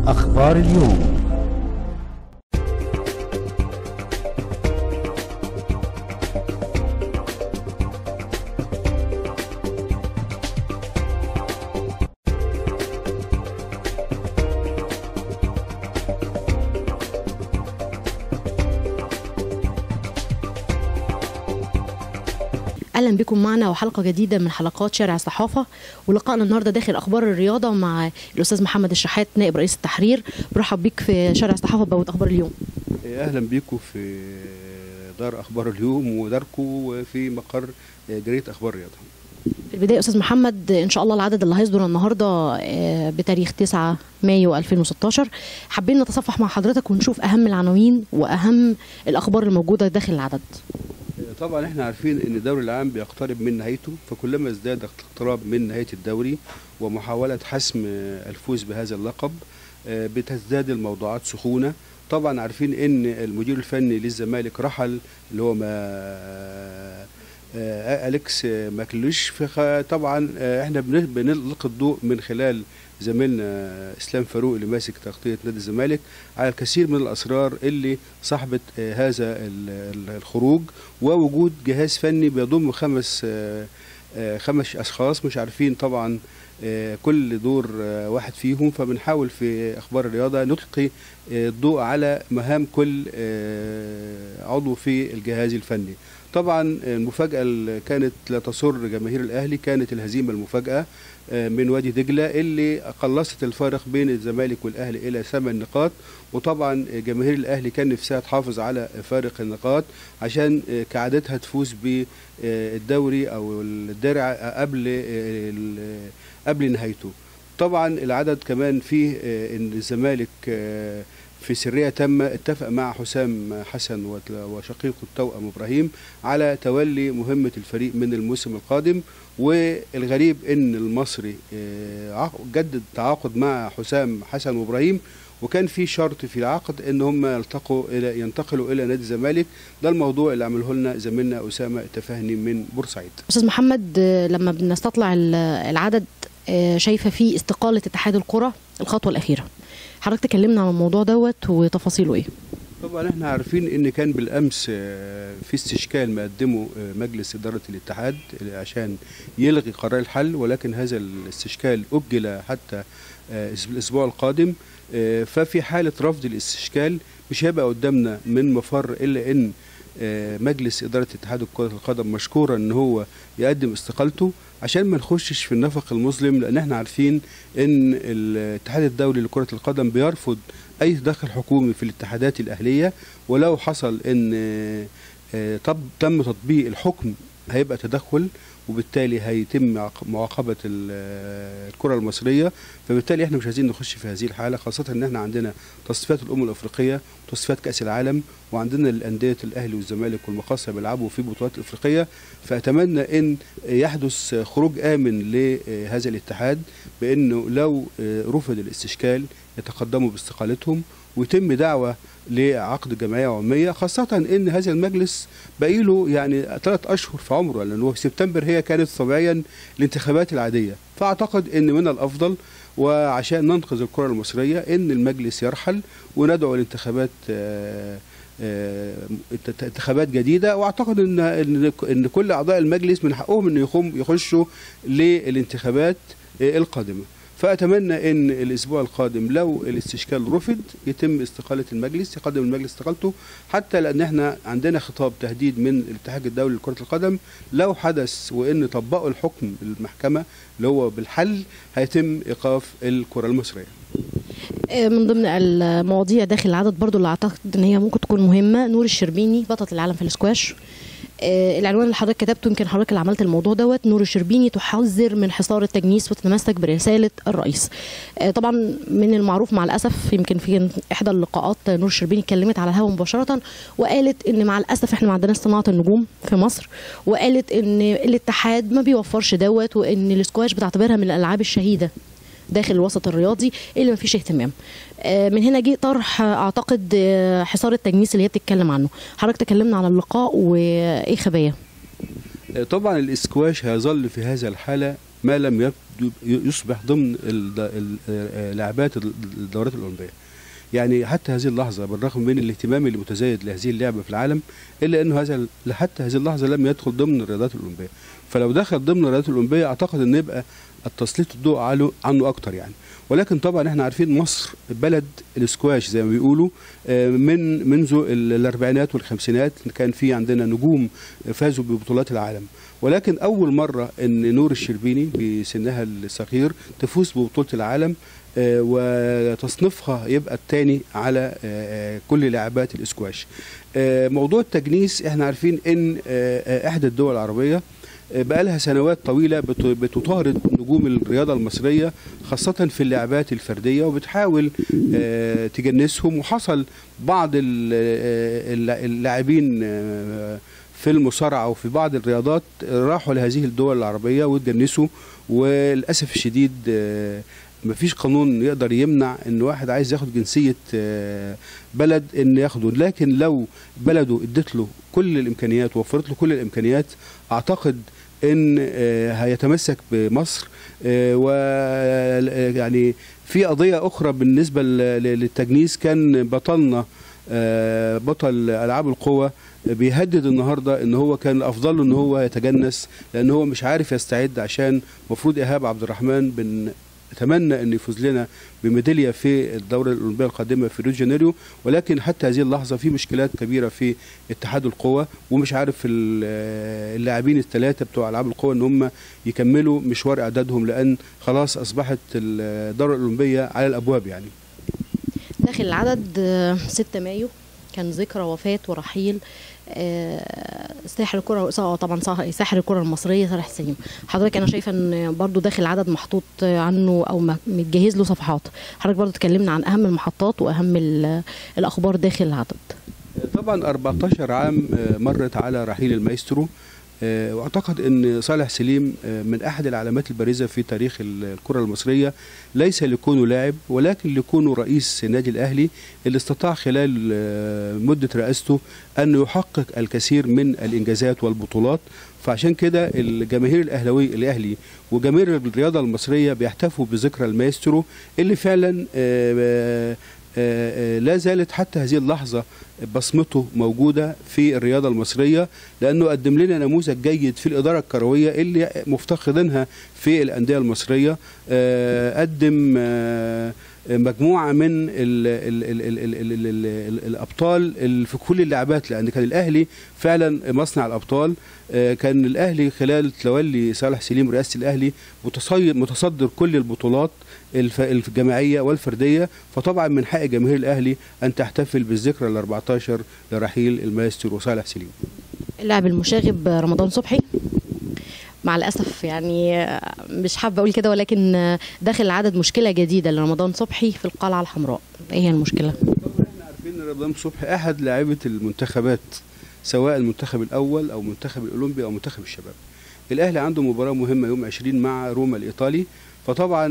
أخبار اليوم اهلا بكم معنا وحلقه جديده من حلقات شارع الصحافه ولقائنا النهارده داخل اخبار الرياضه مع الاستاذ محمد الشحات نائب رئيس التحرير برحب بيك في شارع الصحافه بوابه اخبار اليوم اهلا بيكم في دار اخبار اليوم وداركم في مقر جريده اخبار الرياضه في البدايه استاذ محمد ان شاء الله العدد اللي هيصدر النهارده آه، بتاريخ 9 مايو 2016 حابين نتصفح مع حضرتك ونشوف اهم العناوين واهم الاخبار الموجوده داخل العدد طبعا احنا عارفين ان الدوري العام بيقترب من نهايته فكلما ازداد الاقتراب من نهايه الدوري ومحاوله حسم الفوز بهذا اللقب آه، بتزداد الموضوعات سخونه طبعا عارفين ان المدير الفني للزمالك رحل اللي هو ما آه، اليكس ماكلوش فطبعا آه، احنا بن- بنلقي الضوء من خلال زميلنا اسلام فاروق اللي ماسك تغطيه نادي الزمالك على الكثير من الاسرار اللي صاحبت آه، هذا ال- ال- الخروج ووجود جهاز فني بيضم خمس آه، آه، خمس اشخاص مش عارفين طبعا آه، كل دور آه، واحد فيهم فبنحاول في اخبار الرياضه نلقي آه، الضوء على مهام كل آه، عضو في الجهاز الفني طبعا المفاجاه اللي كانت لا تسر جماهير الاهلي كانت الهزيمه المفاجاه آه، من وادي دجله اللي قلصت الفارق بين الزمالك والاهلي الى ثمان نقاط وطبعا جماهير الاهلي كان نفسها تحافظ على فارق النقاط عشان آه، كعادتها تفوز بالدوري او الدرع قبل آه، ال- قبل نهايته طبعا العدد كمان فيه آه، ان الزمالك آه، في سريه تامه اتفق مع حسام حسن وت- وشقيقه التوأم ابراهيم على تولي مهمه الفريق من الموسم القادم والغريب ان المصري آه، عق- جدد تعاقد مع حسام حسن وابراهيم وكان في شرط في العقد ان هم يلتقوا الى ينتقلوا الى نادي الزمالك ده الموضوع اللي عمله لنا زميلنا اسامه التفاهني من بورسعيد استاذ محمد آه، لما بنستطلع ال- العدد آه، شايفه فيه استقاله اتحاد الكره الخطوه الاخيره حضرتك تكلمنا عن الموضوع دوت وتفاصيله ايه طبعا احنا عارفين ان كان بالامس آه، في استشكال مقدمه آه، مجلس اداره الاتحاد عشان يلغي قرار الحل ولكن هذا الاستشكال اجل حتى آه، الاسبوع القادم آه، ففي حاله رفض الاستشكال مش هيبقى قدامنا من مفر الا ان آه، مجلس اداره اتحاد كره القدم مشكورا ان هو يقدم استقالته عشان ما نخشش في النفق المظلم لان احنا عارفين ان الاتحاد الدولي لكره القدم بيرفض اي تدخل حكومي في الاتحادات الاهليه ولو حصل ان آه، آه، طب تم تطبيق الحكم هيبقى تدخل وبالتالي هيتم عق- معاقبه ال- آه، الكره المصريه فبالتالي احنا مش عايزين نخش في هذه الحاله خاصه ان احنا عندنا تصفيات الامم الافريقيه وتصفيات كاس العالم وعندنا الانديه الاهلي والزمالك والمقاصه بيلعبوا في بطولات افريقيه فاتمنى ان يحدث خروج امن لهذا الاتحاد بانه لو آه، رفض الاستشكال يتقدموا باستقالتهم ويتم دعوه لعقد جمعيه عموميه خاصه ان هذا المجلس باقي له يعني ثلاث اشهر في عمره لان هو في سبتمبر هي كانت طبيعيا الانتخابات العاديه فاعتقد ان من الافضل وعشان ننقذ الكره المصريه ان المجلس يرحل وندعو لانتخابات آه، آه، انت- انتخابات جديده واعتقد ان ان ان كل اعضاء المجلس من حقهم ان يخم يخشوا للانتخابات آه، القادمه فاتمنى ان الاسبوع القادم لو الاستشكال رفض يتم استقاله المجلس يقدم المجلس استقالته حتى لان احنا عندنا خطاب تهديد من الاتحاد الدولي لكره القدم لو حدث وان طبقوا الحكم المحكمه اللي هو بالحل هيتم ايقاف الكره المصريه آه، من ضمن المواضيع داخل العدد برضو اللي اعتقد ان هي ممكن تكون مهمه نور الشربيني بطله العالم في الاسكواش آه، العنوان اللي حضرتك كتبته يمكن حضرتك اللي عملت الموضوع دوت نور الشربيني تحذر من حصار التجنيس وتتمسك برساله الرئيس آه، طبعا من المعروف مع الاسف يمكن في احدى اللقاءات نور الشربيني اتكلمت على الهوا مباشره وقالت ان مع الاسف احنا ما عندناش صناعه النجوم في مصر وقالت ان الاتحاد ما بيوفرش دوت وان الاسكواش بتعتبرها من الالعاب الشهيده داخل الوسط الرياضي اللي ما فيش اهتمام آه، من هنا جه طرح آه، اعتقد آه، حصار التجنيس اللي هي بتتكلم عنه حضرتك تكلمنا على اللقاء وايه خبايا طبعا الاسكواش هيظل في هذا الحالة ما لم يصبح ضمن لاعبات الدورات الاولمبيه يعني حتى هذه اللحظه بالرغم من الاهتمام المتزايد لهذه اللعبه في العالم الا انه هذا حتى هذه اللحظه لم يدخل ضمن الرياضات الاولمبيه فلو دخل ضمن الرياضات الاولمبيه اعتقد ان يبقى التسليط الضوء عنه اكتر يعني ولكن طبعا احنا عارفين مصر بلد الاسكواش زي ما بيقولوا من منذ الاربعينات والخمسينات كان في عندنا نجوم فازوا ببطولات العالم ولكن اول مره ان نور الشربيني بسنها الصغير تفوز ببطوله العالم وتصنيفها يبقى الثاني على كل لاعبات الاسكواش موضوع التجنيس احنا عارفين ان احدى الدول العربيه بقى لها سنوات طويلة بتطارد نجوم الرياضة المصرية خاصة في اللعبات الفردية وبتحاول تجنسهم وحصل بعض اللاعبين في المصارعة وفي بعض الرياضات راحوا لهذه الدول العربية وتجنسوا وللأسف الشديد مفيش قانون يقدر يمنع ان واحد عايز ياخد جنسيه بلد ان ياخده لكن لو بلده ادت له كل الامكانيات ووفرت له كل الامكانيات اعتقد ان هيتمسك بمصر ويعني في قضيه اخرى بالنسبه للتجنيس كان بطلنا بطل العاب القوى بيهدد النهارده ان هو كان الافضل له ان هو يتجنس لان هو مش عارف يستعد عشان المفروض ايهاب عبد الرحمن بن اتمنى ان يفوز لنا بميداليه في الدوره الاولمبيه القادمه في ريو جانيريو ولكن حتى هذه اللحظه في مشكلات كبيره في اتحاد القوى ومش عارف اللاعبين الثلاثه بتوع العاب القوى ان هم يكملوا مشوار اعدادهم لان خلاص اصبحت الدوره الاولمبيه على الابواب يعني داخل العدد 6 مايو كان ذكرى وفاه ورحيل ساحر الكره طبعا ساحر الكره المصريه صالح سليم حضرتك انا شايفه ان برضو داخل العدد محطوط عنه او متجهز له صفحات حضرتك برضو تكلمنا عن اهم المحطات واهم الاخبار داخل العدد طبعا 14 عام مرت على رحيل المايسترو واعتقد ان صالح سليم من احد العلامات البارزه في تاريخ الكره المصريه ليس لكونه لاعب ولكن لكونه رئيس نادي الاهلي اللي استطاع خلال مده رئاسته ان يحقق الكثير من الانجازات والبطولات فعشان كده الجماهير الاهلاوي الاهلي وجماهير الرياضه المصريه بيحتفوا بذكرى المايسترو اللي فعلا لا زالت حتى هذه اللحظة بصمته موجودة في الرياضة المصرية لأنه قدم لنا نموذج جيد في الإدارة الكروية اللي مفتقدينها في الأندية المصرية قدم مجموعة من ال ال ال ال ال ال ال ال الأبطال في كل اللعبات لأن كان الأهلي فعلا مصنع الأبطال كان الأهلي خلال تولي صالح سليم رئاسة الأهلي متصدر كل البطولات الجماعية والفردية فطبعا من حق جماهير الأهلي أن تحتفل بالذكرى ال 14 لرحيل المايسترو صالح سليم اللاعب المشاغب رمضان صبحي مع الاسف يعني مش حابه اقول كده ولكن داخل العدد مشكله جديده لرمضان صبحي في القلعه الحمراء ايه هي المشكله احنا عارفين ان رمضان صبحي احد لاعيبه المنتخبات سواء المنتخب الاول او المنتخب الاولمبي او منتخب الشباب الاهلي عنده مباراه مهمه يوم 20 مع روما الايطالي فطبعا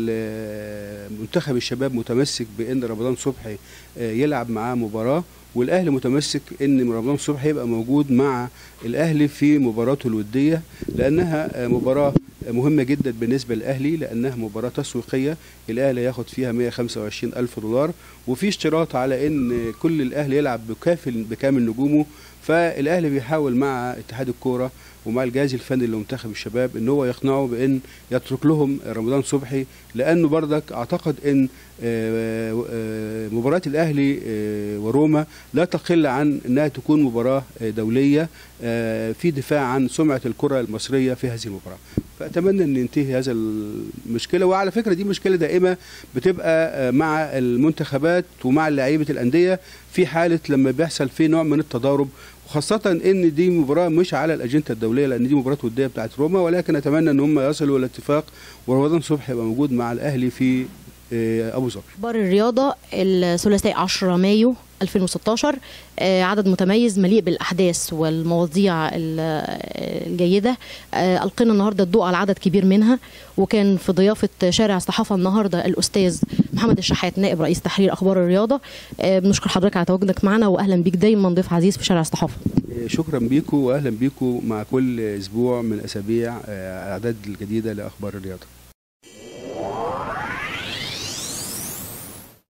منتخب الشباب متمسك بان رمضان صبحي يلعب معاه مباراه والاهلي متمسك ان رمضان صبحي يبقى موجود مع الاهلي في مباراته الوديه لانها مباراه مهمه جدا بالنسبه للاهلي لانها مباراه تسويقيه الاهلي ياخد فيها 125 الف دولار وفي اشتراط على ان كل الاهلي يلعب بكافل بكامل نجومه فالاهلي بيحاول مع اتحاد الكوره ومع الجهاز الفني لمنتخب الشباب ان هو يقنعه بان يترك لهم رمضان صبحي لانه بردك اعتقد ان مباراه الاهلي وروما لا تقل عن انها تكون مباراه دوليه في دفاع عن سمعه الكره المصريه في هذه المباراه فاتمنى ان ينتهي هذا المشكله وعلى فكره دي مشكله دائمه بتبقى مع المنتخبات ومع لعيبه الانديه في حاله لما بيحصل في نوع من التضارب وخاصة ان دي مباراة مش على الاجندة الدولية لان دي مباراة ودية بتاعت روما ولكن اتمنى ان هم يصلوا الى اتفاق ورمضان صبحي يبقى موجود مع الاهلي في ابو ظبي. اخبار الرياضة الثلاثاء 10 مايو 2016 عدد متميز مليء بالاحداث والمواضيع الجيده القينا النهارده الضوء على عدد كبير منها وكان في ضيافه شارع الصحافه النهارده الاستاذ محمد الشحات نائب رئيس تحرير اخبار الرياضه بنشكر حضرتك على تواجدك معنا واهلا بيك دايما ضيف عزيز في شارع الصحافه شكرا بيكم واهلا بيكم مع كل اسبوع من اسابيع الاعداد الجديده لاخبار الرياضه